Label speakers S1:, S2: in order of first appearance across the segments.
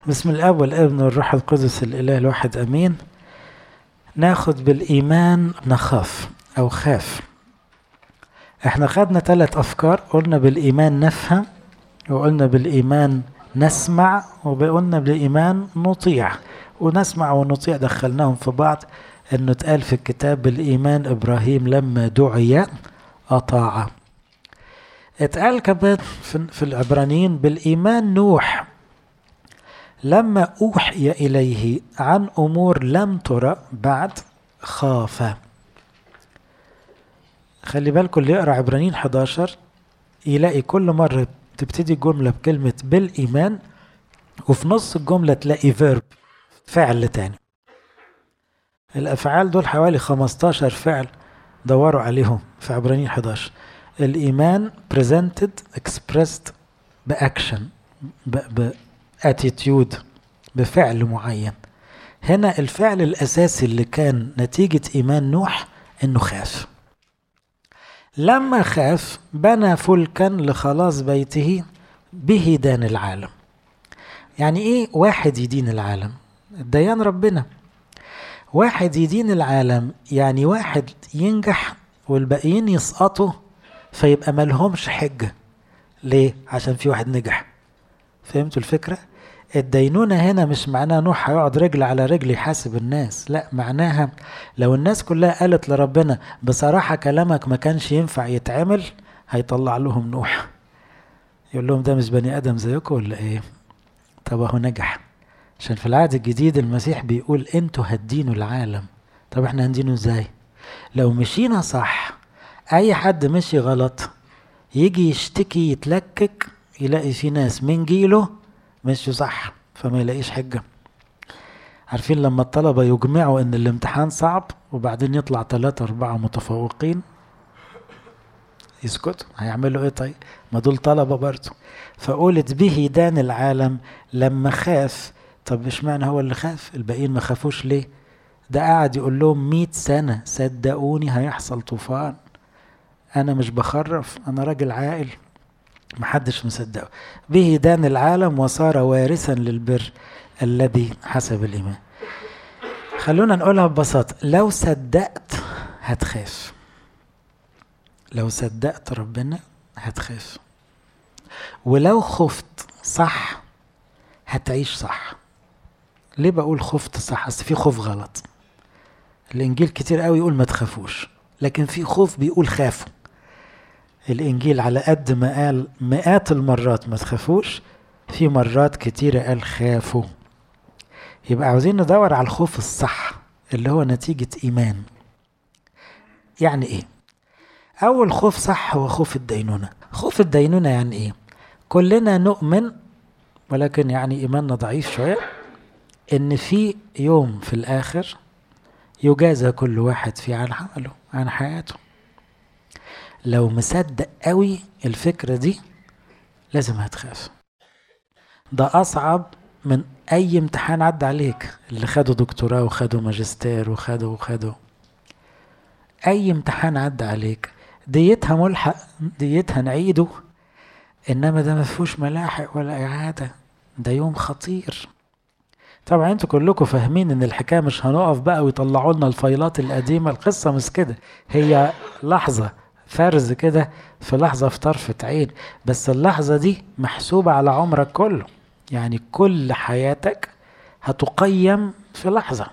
S1: بسم الاب والابن والروح القدس الاله الواحد امين ناخد بالايمان نخاف او خاف احنا خدنا ثلاث افكار قلنا بالايمان نفهم وقلنا بالايمان نسمع وقلنا بالايمان نطيع ونسمع ونطيع دخلناهم في بعض انه اتقال في الكتاب بالايمان ابراهيم لما دعي اطاع اتقال كمان في, في العبرانيين بالايمان نوح لما اوحي اليه عن امور لم ترى بعد خاف خلي بالكم اللي يقرا عبرانيين 11 يلاقي كل مره تبتدي الجمله بكلمه بالايمان وفي نص الجمله تلاقي فيرب فعل تاني الافعال دول حوالي 15 فعل دوروا عليهم في عبرانيين 11 الايمان presented expressed باكشن باتيتيود بفعل معين هنا الفعل الاساسي اللي كان نتيجه ايمان نوح انه خاف لما خاف بنى فلكا لخلاص بيته به دان العالم يعني ايه واحد يدين العالم الديان ربنا واحد يدين العالم يعني واحد ينجح والباقيين يسقطوا فيبقى ملهمش حجة ليه؟ عشان في واحد نجح فهمتوا الفكرة؟ الدينونة هنا مش معناها نوح هيقعد رجل على رجل يحاسب الناس لا معناها لو الناس كلها قالت لربنا بصراحة كلامك ما كانش ينفع يتعمل هيطلع لهم نوح يقول لهم ده مش بني آدم زيكم ولا ايه طب اهو نجح عشان في العهد الجديد المسيح بيقول انتوا هتدينوا العالم طب احنا هندينه ازاي لو مشينا صح اي حد مشي غلط يجي يشتكي يتلكك يلاقي في ناس من جيله مشوا صح فما يلاقيش حجة عارفين لما الطلبة يجمعوا ان الامتحان صعب وبعدين يطلع ثلاثة أربعة متفوقين يسكتوا هيعملوا ايه طيب ما دول طلبة برضه فقولت به دان العالم لما خاف طب اشمعنى هو اللي خاف الباقيين ما خافوش ليه ده قاعد يقول لهم مئة سنة صدقوني هيحصل طوفان انا مش بخرف انا راجل عاقل محدش مصدقه به دان العالم وصار وارثا للبر الذي حسب الايمان خلونا نقولها ببساطة لو صدقت هتخاف لو صدقت ربنا هتخاف ولو خفت صح هتعيش صح ليه بقول خفت صح اصل في خوف غلط الانجيل كتير قوي يقول ما تخافوش لكن في خوف بيقول خافوا الانجيل على قد ما قال مئات المرات ما تخافوش في مرات كتيرة قال خافوا يبقى عاوزين ندور على الخوف الصح اللي هو نتيجة إيمان يعني إيه؟ أول خوف صح هو خوف الدينونة خوف الدينونة يعني إيه؟ كلنا نؤمن ولكن يعني إيماننا ضعيف شوية إن في يوم في الآخر يجازى كل واحد في عن عمله عن حياته لو مصدق قوي الفكرة دي لازم هتخاف ده أصعب من أي امتحان عدى عليك اللي خدوا دكتوراه وخدوا ماجستير وخدوا وخدوا أي امتحان عدى عليك ديتها ملحق ديتها نعيده إنما ده مفهوش ملاحق ولا إعادة ده يوم خطير طبعا انتوا كلكم فاهمين ان الحكايه مش هنقف بقى ويطلعوا لنا الفايلات القديمه القصه مش كده هي لحظه فرز كده في لحظة في طرفة عين بس اللحظة دي محسوبة على عمرك كله يعني كل حياتك هتقيم في لحظة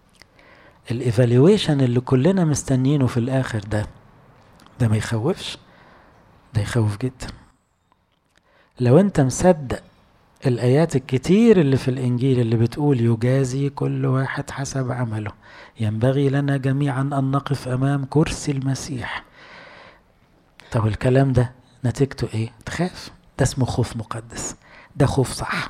S1: الايفالويشن اللي كلنا مستنيينه في الاخر ده ده ما يخوفش ده يخوف جدا لو انت مصدق الايات الكتير اللي في الانجيل اللي بتقول يجازي كل واحد حسب عمله ينبغي لنا جميعا ان نقف امام كرسي المسيح طب الكلام ده نتيجته ايه تخاف ده اسمه خوف مقدس ده خوف صح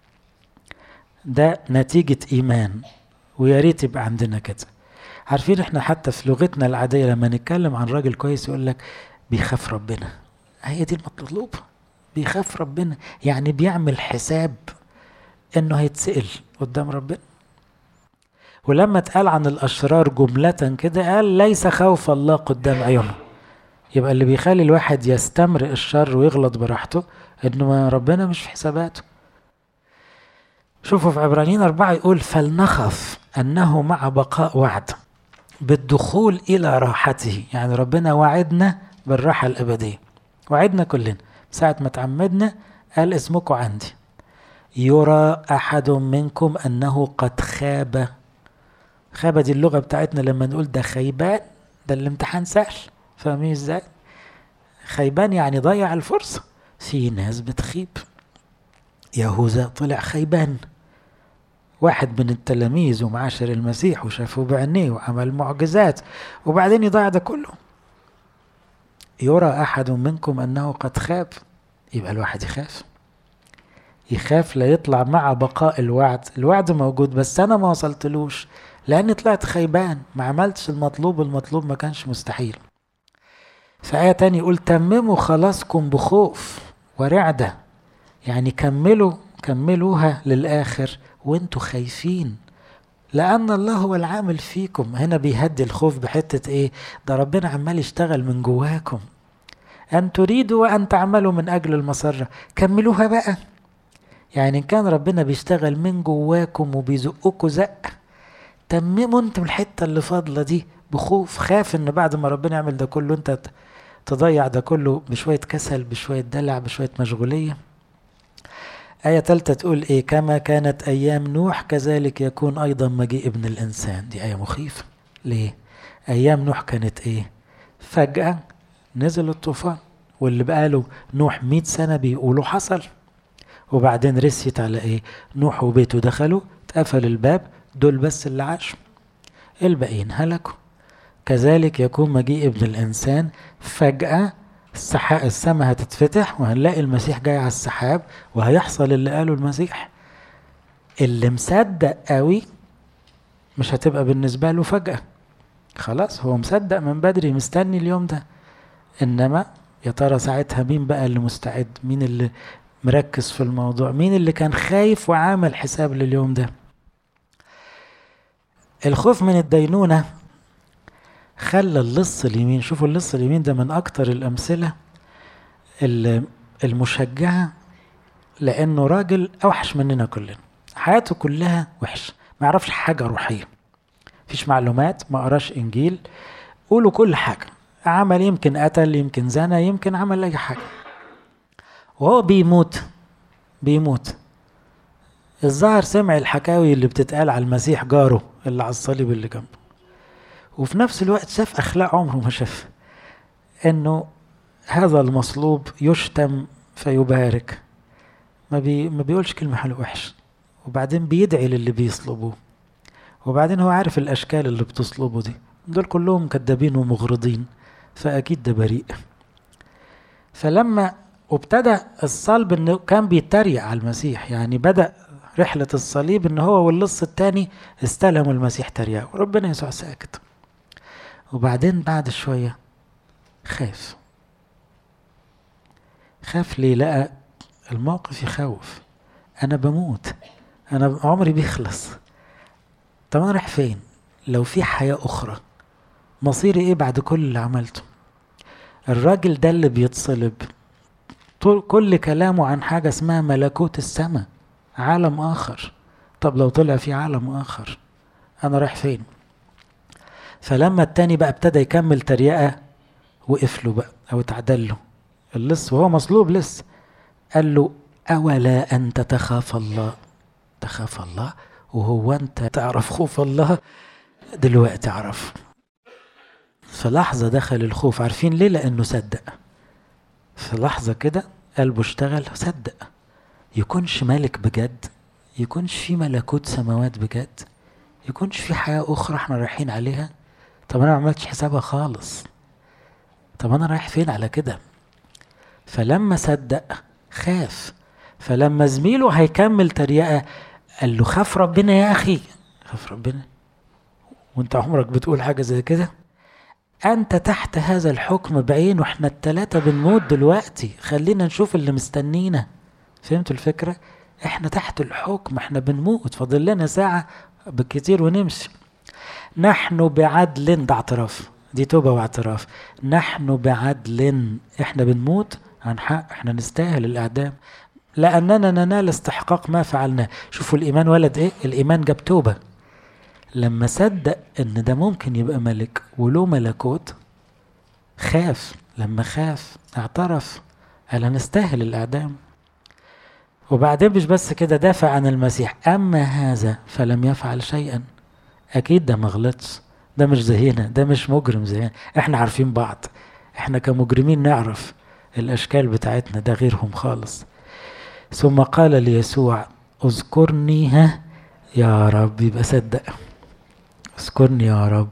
S1: ده نتيجة إيمان ويا ريت يبقى عندنا كده عارفين احنا حتى في لغتنا العادية لما نتكلم عن راجل كويس يقول لك بيخاف ربنا هي دي المطلوب بيخاف ربنا يعني بيعمل حساب انه هيتسأل قدام ربنا ولما اتقال عن الأشرار جملة كده قال ليس خوف الله قدام عيونه يبقى اللي بيخلي الواحد يستمرئ الشر ويغلط براحته انه ربنا مش في حساباته شوفوا في عبرانيين أربعة يقول فلنخف أنه مع بقاء وعد بالدخول إلى راحته يعني ربنا وعدنا بالراحة الأبدية وعدنا كلنا ساعة ما تعمدنا قال اسمكم عندي يرى أحد منكم أنه قد خاب خاب دي اللغة بتاعتنا لما نقول ده خيبان ده الامتحان سهل فاهمين ازاي خيبان يعني ضيع الفرصة في ناس بتخيب يهوذا طلع خيبان واحد من التلاميذ ومعاشر المسيح وشافه بعينيه وعمل معجزات وبعدين يضيع ده كله يرى أحد منكم أنه قد خاب يبقى الواحد يخاف يخاف لا يطلع مع بقاء الوعد الوعد موجود بس أنا ما وصلتلوش لأني طلعت خيبان ما عملتش المطلوب المطلوب ما كانش مستحيل في آية تانية يقول تمموا خلاصكم بخوف ورعدة يعني كملوا كملوها للآخر وانتوا خايفين لأن الله هو العامل فيكم هنا بيهدي الخوف بحتة ايه ده ربنا عمال يشتغل من جواكم أن تريدوا وأن تعملوا من أجل المسرة كملوها بقى يعني إن كان ربنا بيشتغل من جواكم وبيزقكوا زق تمموا انتوا الحتة اللي فاضلة دي بخوف خاف ان بعد ما ربنا يعمل ده كله انت تضيع ده كله بشوية كسل بشوية دلع بشوية مشغولية آية تالتة تقول إيه كما كانت أيام نوح كذلك يكون أيضا مجيء ابن الإنسان دي آية مخيفة ليه أيام نوح كانت إيه فجأة نزل الطوفان واللي بقاله نوح مئة سنة بيقولوا حصل وبعدين رسيت على إيه نوح وبيته دخلوا اتقفل الباب دول بس اللي عاشوا الباقيين هلكوا كذلك يكون مجيء ابن الإنسان فجأة السحاب السماء هتتفتح وهنلاقي المسيح جاي على السحاب وهيحصل اللي قاله المسيح اللي مصدق قوي مش هتبقى بالنسبة له فجأة خلاص هو مصدق من بدري مستني اليوم ده إنما يا ترى ساعتها مين بقى اللي مستعد مين اللي مركز في الموضوع مين اللي كان خايف وعامل حساب لليوم ده الخوف من الدينونة خلى اللص اليمين شوفوا اللص اليمين ده من أكتر الأمثلة المشجعة لأنه راجل أوحش مننا كلنا حياته كلها وحش ما يعرفش حاجة روحية مفيش معلومات ما قراش إنجيل قولوا كل حاجة عمل يمكن قتل يمكن زنى يمكن عمل أي حاجة وهو بيموت بيموت الظاهر سمع الحكاوي اللي بتتقال على المسيح جاره اللي على الصليب اللي جنبه وفي نفس الوقت شاف أخلاق عمره ما شاف إنه هذا المصلوب يشتم فيبارك ما, بي ما بيقولش كلمة حلوة وحش وبعدين بيدعي للي بيصلبوه وبعدين هو عارف الأشكال اللي بتصلبه دي دول كلهم كذابين ومغرضين فأكيد ده بريء فلما وابتدى الصلب انه كان بيتريق على المسيح يعني بدأ رحلة الصليب ان هو واللص التاني استلموا المسيح تريقة وربنا يسوع ساكت وبعدين بعد شوية خاف خاف ليه لقى الموقف يخوف انا بموت انا عمري بيخلص طب انا رايح فين لو في حياة اخرى مصيري ايه بعد كل اللي عملته الراجل ده اللي بيتصلب كل كلامه عن حاجة اسمها ملكوت السماء عالم آخر طب لو طلع في عالم آخر أنا رايح فين فلما التاني بقى ابتدى يكمل تريقة وقف له بقى أو اتعدل له اللص وهو مصلوب لسه قال له أولا أنت تخاف الله تخاف الله وهو أنت تعرف خوف الله دلوقتي أعرف في لحظة دخل الخوف عارفين ليه لأنه صدق في لحظة كده قلبه اشتغل صدق يكونش ملك بجد يكونش في ملكوت سماوات بجد يكونش في حياة أخرى احنا رايحين عليها طب أنا ما عملتش حسابها خالص طب أنا رايح فين على كده فلما صدق خاف فلما زميله هيكمل تريقة قال له خاف ربنا يا أخي خاف ربنا وانت عمرك بتقول حاجة زي كده أنت تحت هذا الحكم بعين وإحنا التلاتة بنموت دلوقتي خلينا نشوف اللي مستنينا فهمتوا الفكرة؟ إحنا تحت الحكم إحنا بنموت فاضل لنا ساعة بالكتير ونمشي نحن بعدل ده اعتراف دي توبة واعتراف نحن بعدل إحنا بنموت عن حق إحنا نستاهل الإعدام لأننا ننال استحقاق ما فعلناه شوفوا الإيمان ولد إيه الإيمان جاب توبة لما صدق إن ده ممكن يبقى ملك وله ملكوت خاف لما خاف اعترف قال أنا استاهل الإعدام وبعدين مش بس كده دافع عن المسيح أما هذا فلم يفعل شيئا أكيد ده ما غلطش ده مش زينا ده مش مجرم زينا احنا عارفين بعض احنا كمجرمين نعرف الأشكال بتاعتنا ده غيرهم خالص ثم قال ليسوع اذكرني ها يا رب يبقى صدق اذكرني يا رب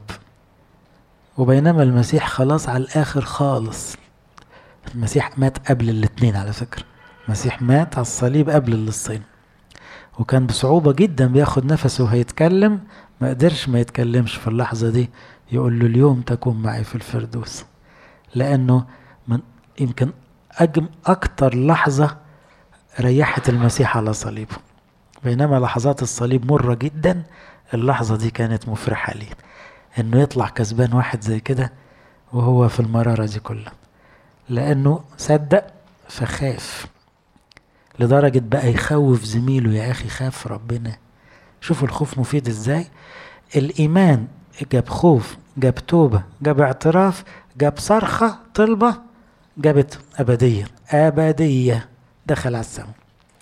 S1: وبينما المسيح خلاص على الآخر خالص المسيح مات قبل الاتنين على فكرة المسيح مات على الصليب قبل اللصين وكان بصعوبة جدا بياخد نفسه وهيتكلم ما قدرش ما يتكلمش في اللحظة دي يقول له اليوم تكون معي في الفردوس لأنه من يمكن أجم أكتر لحظة ريحت المسيح على صليبه بينما لحظات الصليب مرة جدا اللحظة دي كانت مفرحة ليه انه يطلع كسبان واحد زي كده وهو في المرارة دي كلها لانه صدق فخاف لدرجة بقى يخوف زميله يا اخي خاف ربنا شوفوا الخوف مفيد ازاي الايمان جاب خوف جاب توبة جاب اعتراف جاب صرخة طلبة جابت أبدية أبدية دخل على السماء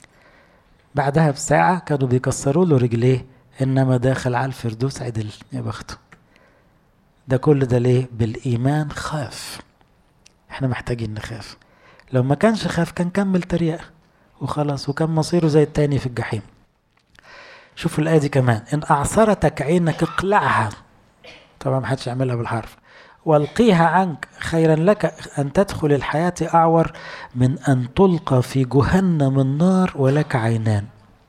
S1: بعدها بساعة كانوا بيكسروا له رجليه إنما داخل على الفردوس عدل يا بخته ده كل ده ليه بالإيمان خاف احنا محتاجين نخاف لو ما كانش خاف كان كمل تريقة وخلاص وكان مصيره زي التاني في الجحيم شوفوا الآية دي كمان إن أعصرتك عينك اقلعها طبعا ما حدش يعملها بالحرف والقيها عنك خيرا لك أن تدخل الحياة أعور من أن تلقى في جهنم النار ولك عينان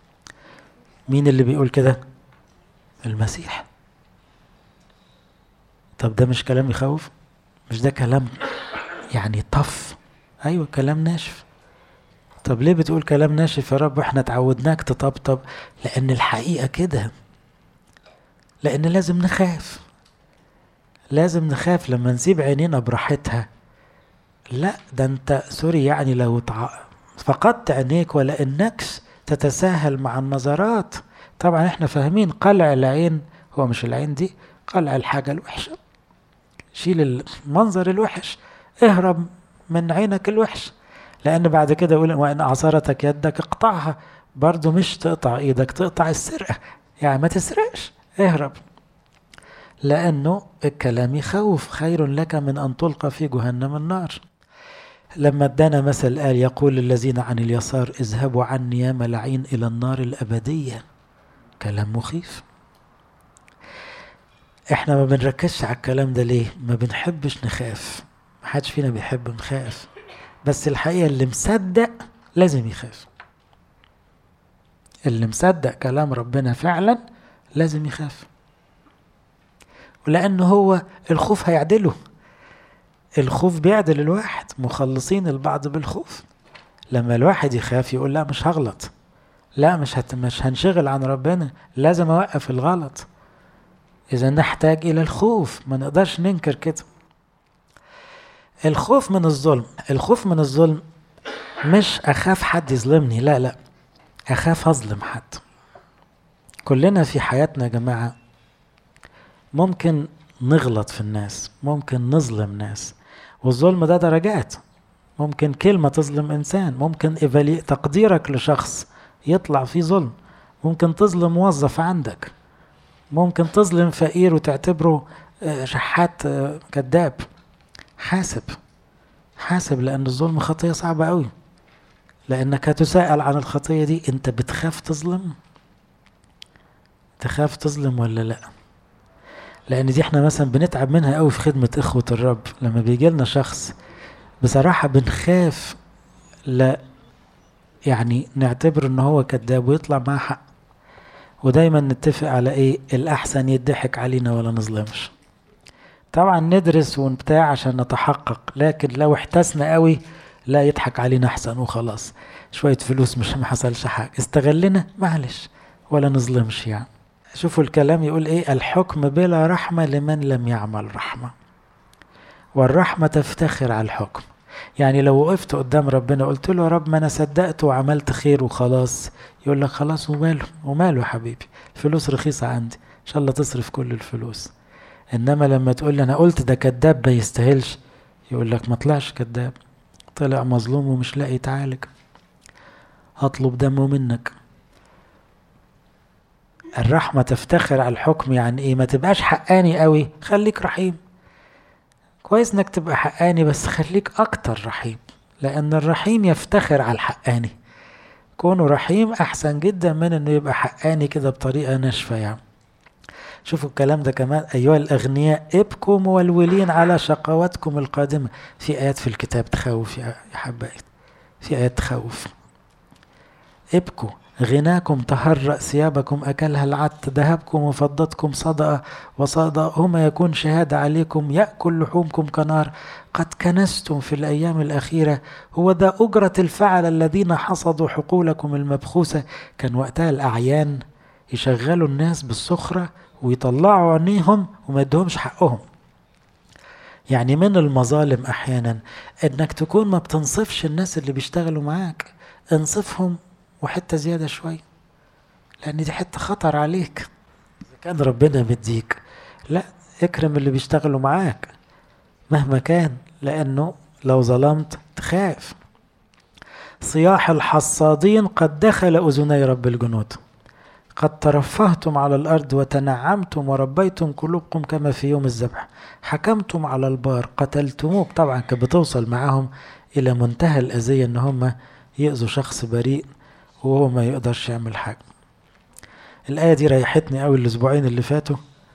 S1: مين اللي بيقول كده المسيح طب ده مش كلام يخوف مش ده كلام يعني طف ايوه كلام ناشف طب ليه بتقول كلام ناشف يا رب احنا اتعودناك تطبطب لان الحقيقه كده لان لازم نخاف لازم نخاف لما نسيب عينينا براحتها لا ده انت سوري يعني لو تع... فقدت عينيك ولا انكش تتساهل مع النظرات طبعا احنا فاهمين قلع العين هو مش العين دي قلع الحاجة الوحشة شيل المنظر الوحش اهرب من عينك الوحش لأن بعد كده يقول وإن أعصرتك يدك اقطعها برضو مش تقطع ايدك تقطع السرقة يعني ما تسرقش اهرب لأنه الكلام يخوف خير لك من أن تلقى في جهنم النار لما ادانا مثل قال يقول الذين عن اليسار اذهبوا عني يا ملعين إلى النار الأبدية كلام مخيف احنا ما بنركزش على الكلام ده ليه ما بنحبش نخاف ما حدش فينا بيحب نخاف بس الحقيقة اللي مصدق لازم يخاف اللي مصدق كلام ربنا فعلا لازم يخاف ولأنه هو الخوف هيعدله الخوف بيعدل الواحد مخلصين البعض بالخوف لما الواحد يخاف يقول لا مش هغلط لا مش هت... مش هنشغل عن ربنا لازم اوقف الغلط اذا نحتاج الى الخوف ما نقدرش ننكر كده الخوف من الظلم الخوف من الظلم مش اخاف حد يظلمني لا لا اخاف اظلم حد كلنا في حياتنا يا جماعه ممكن نغلط في الناس ممكن نظلم ناس والظلم ده درجات ممكن كلمة تظلم إنسان ممكن تقديرك لشخص يطلع فيه ظلم ممكن تظلم موظف عندك ممكن تظلم فقير وتعتبره شحات كذاب حاسب حاسب لأن الظلم خطية صعبة قوي لأنك هتسأل عن الخطية دي أنت بتخاف تظلم تخاف تظلم ولا لأ لأن دي احنا مثلا بنتعب منها قوي في خدمة إخوة الرب لما بيجي لنا شخص بصراحة بنخاف لا يعني نعتبر ان هو كذاب ويطلع معاه حق ودايما نتفق على ايه الاحسن يضحك علينا ولا نظلمش طبعا ندرس ونبتاع عشان نتحقق لكن لو احتسنا قوي لا يضحك علينا احسن وخلاص شوية فلوس مش ما حصلش حاجة استغلنا معلش ولا نظلمش يعني شوفوا الكلام يقول ايه الحكم بلا رحمة لمن لم يعمل رحمة والرحمة تفتخر على الحكم يعني لو وقفت قدام ربنا قلت له يا رب ما انا صدقت وعملت خير وخلاص يقول لك خلاص وماله وماله يا حبيبي الفلوس رخيصة عندي ان شاء الله تصرف كل الفلوس انما لما تقول لي انا قلت ده كذاب ما يستاهلش يقول لك ما طلعش كذاب طلع مظلوم ومش لاقي يتعالج هطلب دمه منك الرحمة تفتخر على الحكم يعني ايه ما تبقاش حقاني قوي خليك رحيم كويس انك تبقى حقاني بس خليك اكتر رحيم لان الرحيم يفتخر على الحقاني كونه رحيم احسن جدا من انه يبقى حقاني كده بطريقة ناشفة يعني شوفوا الكلام ده كمان أيها الأغنياء ابكوا مولولين على شقواتكم القادمة في آيات في الكتاب تخوف يا حبايبي في آيات تخوف ابكوا غناكم تهرأ ثيابكم أكلها العت ذهبكم وفضتكم صدأ وصدأهما يكون شهادة عليكم يأكل لحومكم كنار قد كنستم في الأيام الأخيرة هو ذا أجرة الفعل الذين حصدوا حقولكم المبخوسة كان وقتها الأعيان يشغلوا الناس بالسخرة ويطلعوا عينيهم وما يدهمش حقهم يعني من المظالم احيانا انك تكون ما بتنصفش الناس اللي بيشتغلوا معاك انصفهم وحته زياده شويه لان دي حته خطر عليك اذا كان ربنا مديك لا اكرم اللي بيشتغلوا معاك مهما كان لانه لو ظلمت تخاف صياح الحصادين قد دخل اذني رب الجنود قد ترفهتم على الأرض وتنعمتم وربيتم قلوبكم كما في يوم الذبح حكمتم على البار قتلتموه طبعا كانت بتوصل معاهم إلى منتهى الأذية إن هم يأذوا شخص بريء وهو ما يقدرش يعمل حاجة الآية دي ريحتني أوي الأسبوعين اللي فاتوا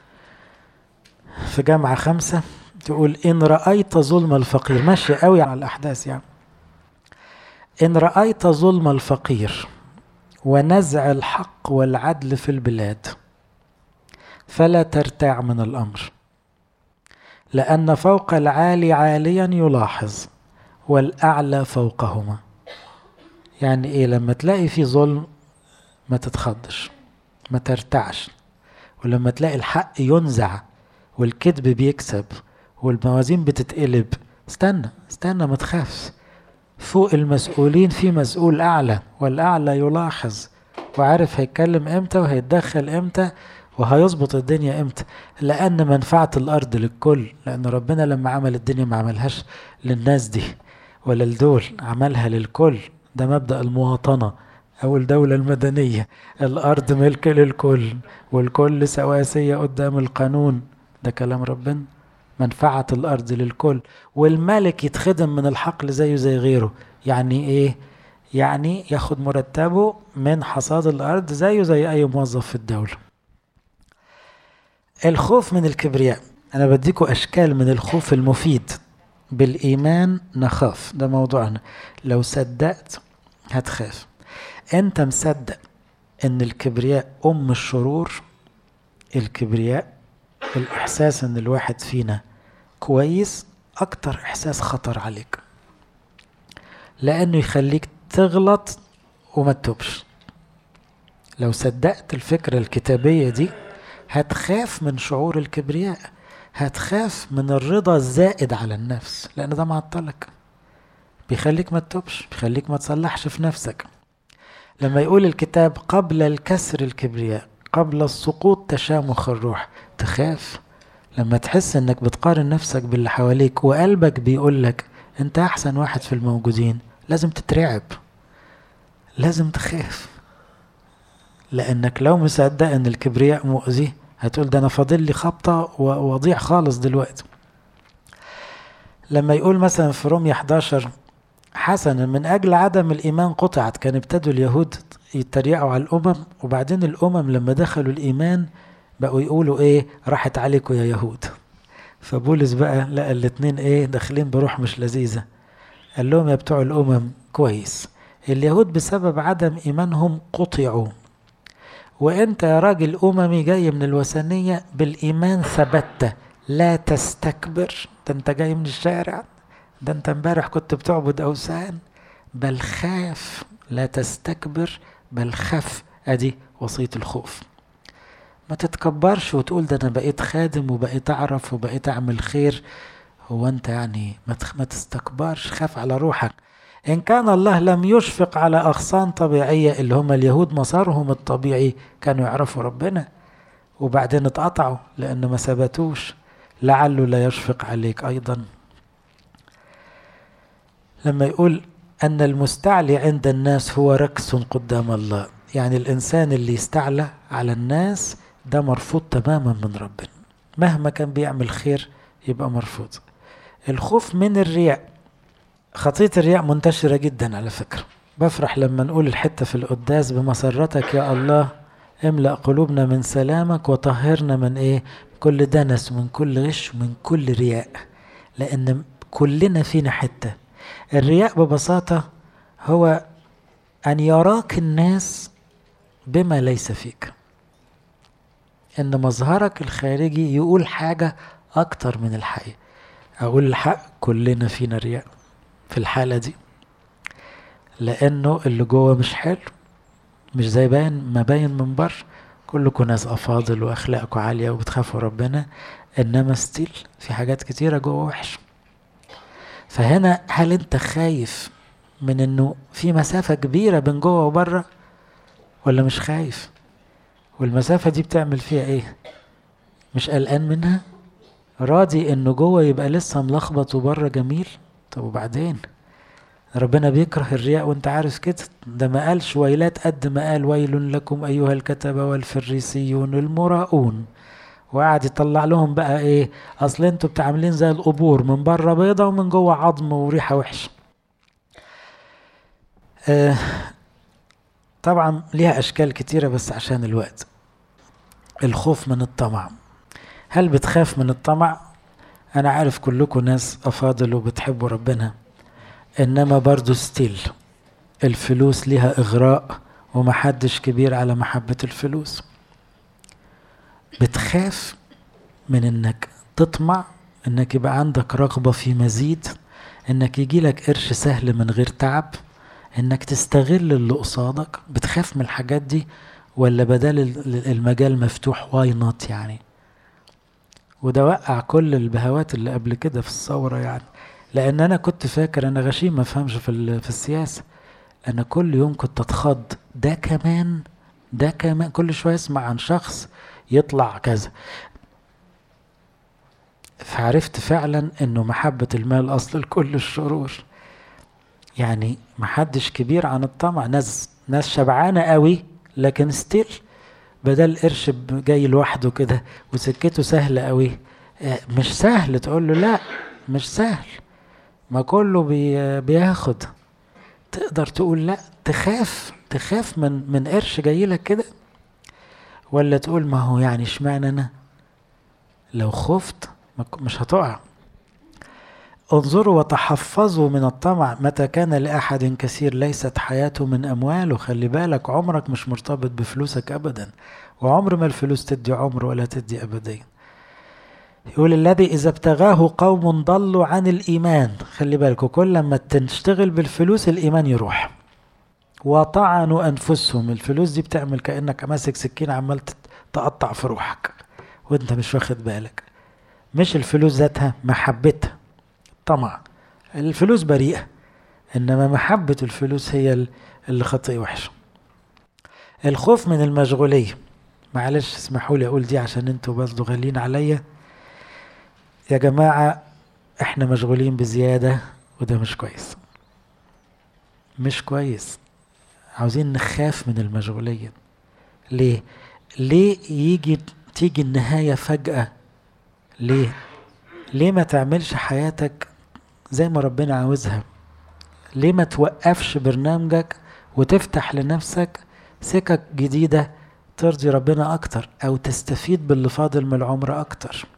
S1: في جامعة خمسة تقول إن رأيت ظلم الفقير ماشية أوي على الأحداث يعني إن رأيت ظلم الفقير ونزع الحق والعدل في البلاد فلا ترتاع من الامر لان فوق العالي عاليا يلاحظ والاعلى فوقهما يعني ايه لما تلاقي في ظلم ما تتخضش ما ترتعش ولما تلاقي الحق ينزع والكذب بيكسب والموازين بتتقلب استنى استنى ما تخافش فوق المسؤولين في مسؤول أعلى والأعلى يلاحظ وعارف هيتكلم امتى وهيتدخل امتى وهيظبط الدنيا امتى لأن منفعة الأرض للكل لأن ربنا لما عمل الدنيا ما عملهاش للناس دي ولا لدول عملها للكل ده مبدأ المواطنة أو الدولة المدنية الأرض ملك للكل والكل سواسية قدام القانون ده كلام ربنا منفعة الأرض للكل والملك يتخدم من الحقل زيه زي غيره يعني إيه؟ يعني ياخد مرتبه من حصاد الأرض زيه زي أي موظف في الدولة الخوف من الكبرياء أنا بديكوا أشكال من الخوف المفيد بالإيمان نخاف ده موضوعنا لو صدقت هتخاف أنت مصدق أن الكبرياء أم الشرور الكبرياء الإحساس أن الواحد فينا كويس أكتر إحساس خطر عليك لأنه يخليك تغلط وما تتوبش لو صدقت الفكرة الكتابية دي هتخاف من شعور الكبرياء هتخاف من الرضا الزائد على النفس لأن ده معطلك بيخليك ما تتوبش بيخليك ما تصلحش في نفسك لما يقول الكتاب قبل الكسر الكبرياء قبل السقوط تشامخ الروح تخاف لما تحس انك بتقارن نفسك باللي حواليك وقلبك بيقول لك انت احسن واحد في الموجودين لازم تترعب لازم تخاف لانك لو مصدق ان الكبرياء مؤذي هتقول ده انا فاضل لي خبطه واضيع خالص دلوقتي لما يقول مثلا في رومية 11 حسنا من اجل عدم الايمان قطعت كان ابتدوا اليهود يتريقوا على الامم وبعدين الامم لما دخلوا الايمان بقوا يقولوا ايه راحت عليكم يا يهود فبولس بقى لقى الاتنين ايه داخلين بروح مش لذيذة قال لهم يا بتوع الامم كويس اليهود بسبب عدم ايمانهم قطعوا وانت يا راجل اممي جاي من الوثنية بالايمان ثبت لا تستكبر ده انت جاي من الشارع ده انت امبارح كنت بتعبد اوثان بل خاف لا تستكبر بل خف ادي وصية الخوف ما تتكبرش وتقول ده انا بقيت خادم وبقيت اعرف وبقيت اعمل خير هو انت يعني ما تستكبرش خاف على روحك إن كان الله لم يشفق على أغصان طبيعية اللي هم اليهود مسارهم الطبيعي كانوا يعرفوا ربنا وبعدين اتقطعوا لأنه ما ثبتوش لعله لا يشفق عليك أيضا لما يقول أن المستعلي عند الناس هو ركس قدام الله يعني الإنسان اللي يستعلى على الناس ده مرفوض تماما من ربنا مهما كان بيعمل خير يبقى مرفوض الخوف من الرياء خطية الرياء منتشرة جدا على فكرة بفرح لما نقول الحتة في القداس بمسرتك يا الله املأ قلوبنا من سلامك وطهرنا من ايه كل دنس ومن كل غش ومن كل رياء لأن كلنا فينا حتة الرياء ببساطة هو أن يراك الناس بما ليس فيك ان مظهرك الخارجي يقول حاجة اكتر من الحقيقة اقول الحق كلنا فينا رياء في الحالة دي لانه اللي جوه مش حلو مش زي باين ما باين من بره كلكم ناس افاضل واخلاقكم عالية وبتخافوا ربنا انما ستيل في حاجات كتيرة جوه وحشة فهنا هل انت خايف من انه في مسافة كبيرة بين جوه وبره ولا مش خايف والمسافة دي بتعمل فيها ايه مش قلقان منها راضي انه جوه يبقى لسه ملخبط وبره جميل طب وبعدين ربنا بيكره الرياء وانت عارف كده ده ما قالش ويلات قد ما قال ويل لكم ايها الكتبه والفريسيون المراؤون وقعد يطلع لهم بقى ايه اصل انتوا بتعملين زي القبور من بره بيضه ومن جوه عظم وريحه وحشه آه طبعا ليها أشكال كتيرة بس عشان الوقت الخوف من الطمع هل بتخاف من الطمع أنا عارف كلكم ناس أفاضل وبتحبوا ربنا إنما برضو ستيل الفلوس ليها إغراء ومحدش كبير على محبة الفلوس بتخاف من إنك تطمع إنك يبقى عندك رغبة في مزيد إنك يجيلك قرش سهل من غير تعب انك تستغل اللي قصادك بتخاف من الحاجات دي ولا بدل المجال مفتوح واي نوت يعني وده وقع كل البهوات اللي قبل كده في الثورة يعني لان انا كنت فاكر انا غشيم ما فهمش في, في السياسة انا كل يوم كنت اتخض ده كمان ده كمان كل شوية اسمع عن شخص يطلع كذا فعرفت فعلا انه محبة المال اصل لكل الشرور يعني محدش كبير عن الطمع ناس ناس شبعانه قوي لكن ستيل بدل قرش جاي لوحده كده وسكته سهله قوي مش سهل تقول له لا مش سهل ما كله بي بياخد تقدر تقول لا تخاف تخاف من من قرش جاي لك كده ولا تقول ما هو يعني اشمعنى انا لو خفت مش هتقع انظروا وتحفظوا من الطمع متى كان لأحد كثير ليست حياته من أمواله خلي بالك عمرك مش مرتبط بفلوسك أبدا وعمر ما الفلوس تدي عمر ولا تدي أبديا يقول الذي إذا ابتغاه قوم ضلوا عن الإيمان خلي بالكوا كل لما تشتغل بالفلوس الإيمان يروح وطعنوا أنفسهم الفلوس دي بتعمل كأنك ماسك سكين عمال تقطع في روحك وانت مش واخد بالك مش الفلوس ذاتها محبتها طمع الفلوس بريئة إنما محبة الفلوس هي اللي خطية وحشة الخوف من المشغولية معلش اسمحوا لي أقول دي عشان انتوا برضه غاليين عليا يا جماعة احنا مشغولين بزيادة وده مش كويس مش كويس عاوزين نخاف من المشغولية ليه ليه يجي تيجي النهاية فجأة ليه ليه ما تعملش حياتك زي ما ربنا عاوزها ليه ما توقفش برنامجك وتفتح لنفسك سكك جديدة ترضي ربنا أكتر أو تستفيد باللي فاضل من العمر أكتر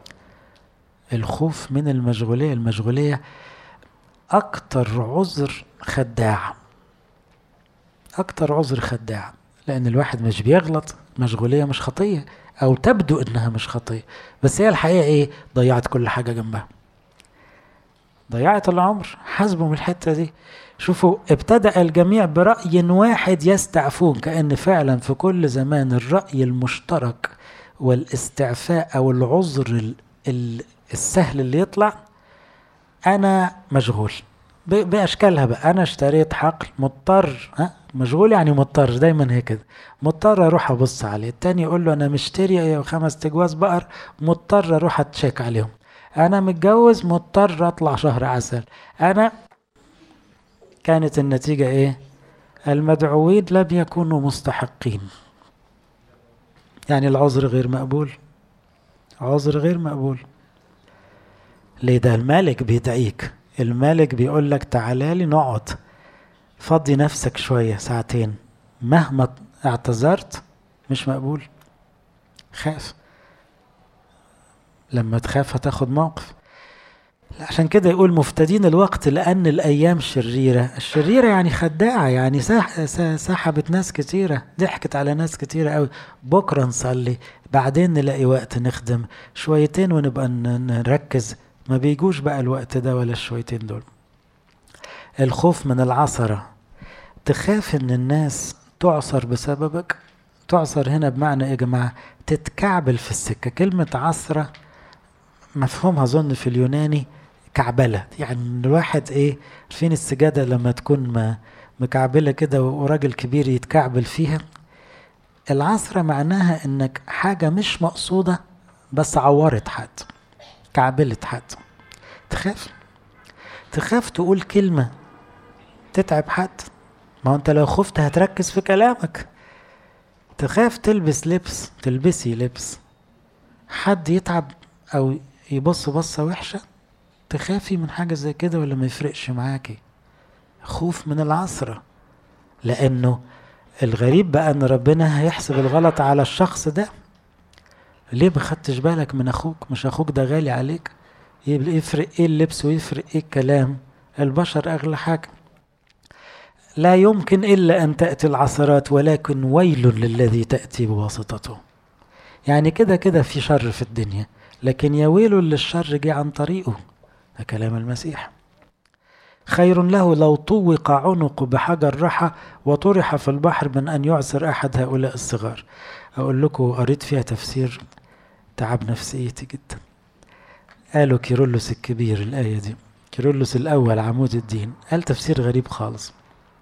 S1: الخوف من المشغولية المشغولية أكتر عذر خداع أكتر عذر خداع لأن الواحد مش بيغلط مشغولية مش خطية أو تبدو إنها مش خطية بس هي الحقيقة إيه ضيعت كل حاجة جنبها ضيعت العمر حاسبوا من الحته دي شوفوا ابتدأ الجميع برأي واحد يستعفون كأن فعلا في كل زمان الرأي المشترك والاستعفاء أو العذر السهل اللي يطلع انا مشغول باشكالها بقى انا اشتريت حقل مضطر ها مشغول يعني مضطر دايما هي كده مضطر اروح ابص عليه التاني يقول له انا مشتري خمس تجواز بقر مضطر اروح اتشيك عليهم انا متجوز مضطر اطلع شهر عسل انا كانت النتيجة ايه المدعوين لم يكونوا مستحقين يعني العذر غير مقبول عذر غير مقبول ليه ده الملك بيدعيك الملك بيقول لك تعالى لي نقعد فضي نفسك شوية ساعتين مهما اعتذرت مش مقبول خاف لما تخاف هتاخد موقف عشان كده يقول مفتدين الوقت لأن الأيام شريرة الشريرة يعني خداعة يعني سحبت ناس كتيرة ضحكت على ناس كتيرة قوي بكرة نصلي بعدين نلاقي وقت نخدم شويتين ونبقى نركز ما بيجوش بقى الوقت ده ولا الشويتين دول الخوف من العثرة تخاف ان الناس تعصر بسببك تعصر هنا بمعنى ايه يا جماعة تتكعبل في السكة كلمة عثرة مفهومها اظن في اليوناني كعبلة يعني الواحد ايه فين السجادة لما تكون مكعبلة كده وراجل كبير يتكعبل فيها العثرة معناها انك حاجة مش مقصودة بس عورت حد كعبلت حد تخاف تخاف تقول كلمة تتعب حد ما هو انت لو خفت هتركز في كلامك تخاف تلبس لبس تلبسي لبس حد يتعب او يبص بصة وحشة تخافي من حاجة زي كده ولا ما يفرقش معاكي خوف من العصرة لانه الغريب بقى ان ربنا هيحسب الغلط على الشخص ده ليه ما خدتش بالك من اخوك مش اخوك ده غالي عليك يفرق ايه اللبس ويفرق ايه الكلام البشر اغلى حاجه لا يمكن الا ان تاتي العثرات ولكن ويل للذي تاتي بواسطته يعني كده كده في شر في الدنيا لكن يا ويل للشر جه عن طريقه ده كلام المسيح خير له لو طوق عنق بحجر رحى وطرح في البحر من أن يعسر أحد هؤلاء الصغار أقول لكم قريت فيها تفسير تعب نفسيتي جدا قالوا كيرلس الكبير الآية دي كيرلس الأول عمود الدين قال تفسير غريب خالص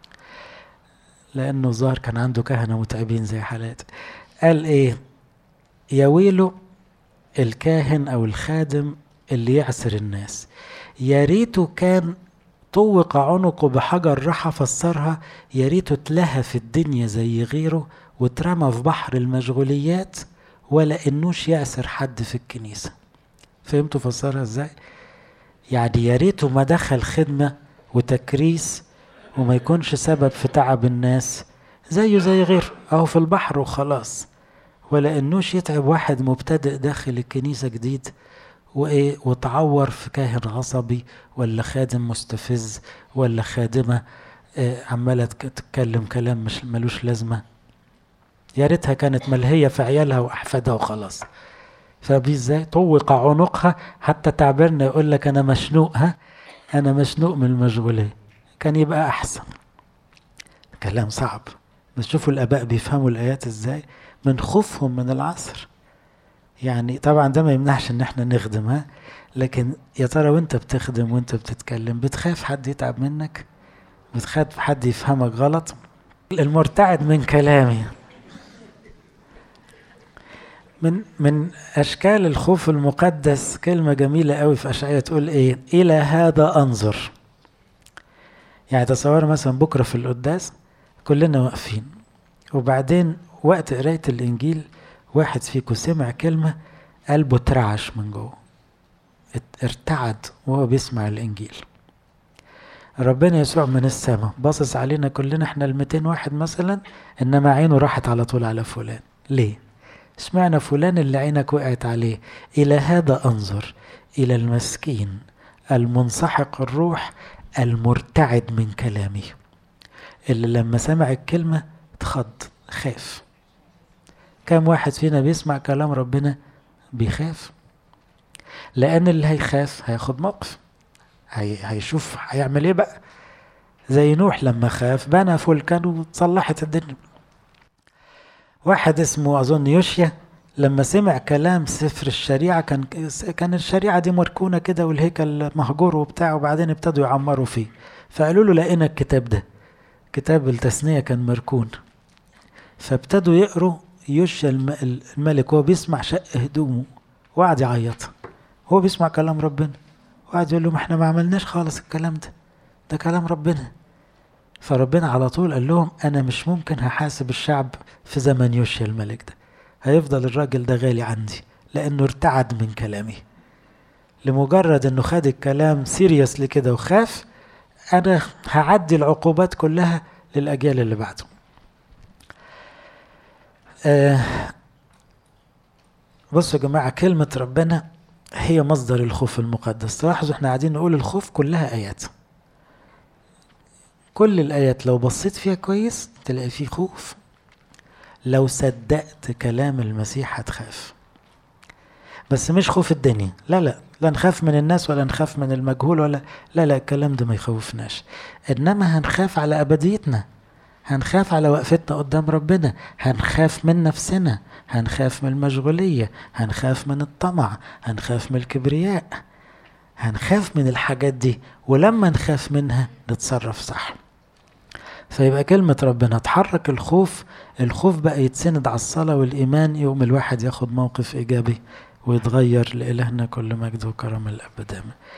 S1: لأنه ظاهر كان عنده كهنة متعبين زي حالاتي قال إيه يا ويله الكاهن أو الخادم اللي يعسر الناس يا ريته كان طوق عنقه بحجر رحى فسرها يا ريته اتلهى في الدنيا زي غيره واترمى في بحر المشغوليات ولا انوش يأسر حد في الكنيسة فهمتوا فسرها ازاي يعني يا ريته ما دخل خدمة وتكريس وما يكونش سبب في تعب الناس زيه زي غيره اهو في البحر وخلاص ولا انوش يتعب واحد مبتدئ داخل الكنيسة جديد وايه وتعور في كاهن عصبي ولا خادم مستفز ولا خادمة آه عمالة تتكلم كلام مش ملوش لازمة يا ريتها كانت ملهية في عيالها وأحفادها وخلاص فبي ازاي طوق عنقها حتى تعبيرنا يقول لك أنا مشنوق ها أنا مشنوق من المشغولية كان يبقى أحسن كلام صعب بس شوفوا الآباء بيفهموا الآيات ازاي من خوفهم من العصر يعني طبعا ده ما يمنعش ان احنا نخدم ها لكن يا ترى وانت بتخدم وانت بتتكلم بتخاف حد يتعب منك بتخاف حد يفهمك غلط المرتعد من كلامي من من اشكال الخوف المقدس كلمه جميله قوي في اشعياء تقول ايه الى هذا انظر يعني تصور مثلا بكره في القداس كلنا واقفين وبعدين وقت قرايه الانجيل واحد فيكم سمع كلمه قلبه اترعش من جوه ارتعد وهو بيسمع الانجيل ربنا يسوع من السماء باصص علينا كلنا احنا ال 200 واحد مثلا انما عينه راحت على طول على فلان ليه اشمعنى فلان اللي عينك وقعت عليه الى هذا انظر الى المسكين المنسحق الروح المرتعد من كلامي اللي لما سمع الكلمة اتخض خاف كم واحد فينا بيسمع كلام ربنا بيخاف لأن اللي هيخاف هياخد موقف هي هيشوف هيعمل ايه بقى زي نوح لما خاف بنى فلكا وتصلحت الدنيا واحد اسمه أظن يوشيا لما سمع كلام سفر الشريعة كان كان الشريعة دي مركونة كده والهيكل مهجور وبتاع وبعدين ابتدوا يعمروا فيه فقالوا له لقينا الكتاب ده كتاب التثنية كان مركون فابتدوا يقروا يوشيا الملك وهو بيسمع شق هدومه وقعد يعيط هو بيسمع كلام ربنا وقعد يقول له ما احنا ما عملناش خالص الكلام ده ده كلام ربنا فربنا على طول قال لهم انا مش ممكن هحاسب الشعب في زمن يوشيا الملك ده هيفضل الراجل ده غالي عندي لانه ارتعد من كلامي لمجرد انه خد الكلام سيريسلي كده وخاف انا هعدي العقوبات كلها للاجيال اللي بعده آه بصوا يا جماعه كلمه ربنا هي مصدر الخوف المقدس تلاحظوا احنا قاعدين نقول الخوف كلها ايات كل الايات لو بصيت فيها كويس تلاقي فيه خوف لو صدقت كلام المسيح هتخاف بس مش خوف الدنيا لا لا لا نخاف من الناس ولا نخاف من المجهول ولا لا لا الكلام ده ما يخوفناش انما هنخاف على ابديتنا هنخاف على وقفتنا قدام ربنا هنخاف من نفسنا هنخاف من المشغولية هنخاف من الطمع هنخاف من الكبرياء هنخاف من الحاجات دي ولما نخاف منها نتصرف صح فيبقى كلمة ربنا تحرك الخوف الخوف بقى يتسند على الصلاة والإيمان يوم الواحد ياخد موقف إيجابي ويتغير لإلهنا كل مجد وكرم الأبد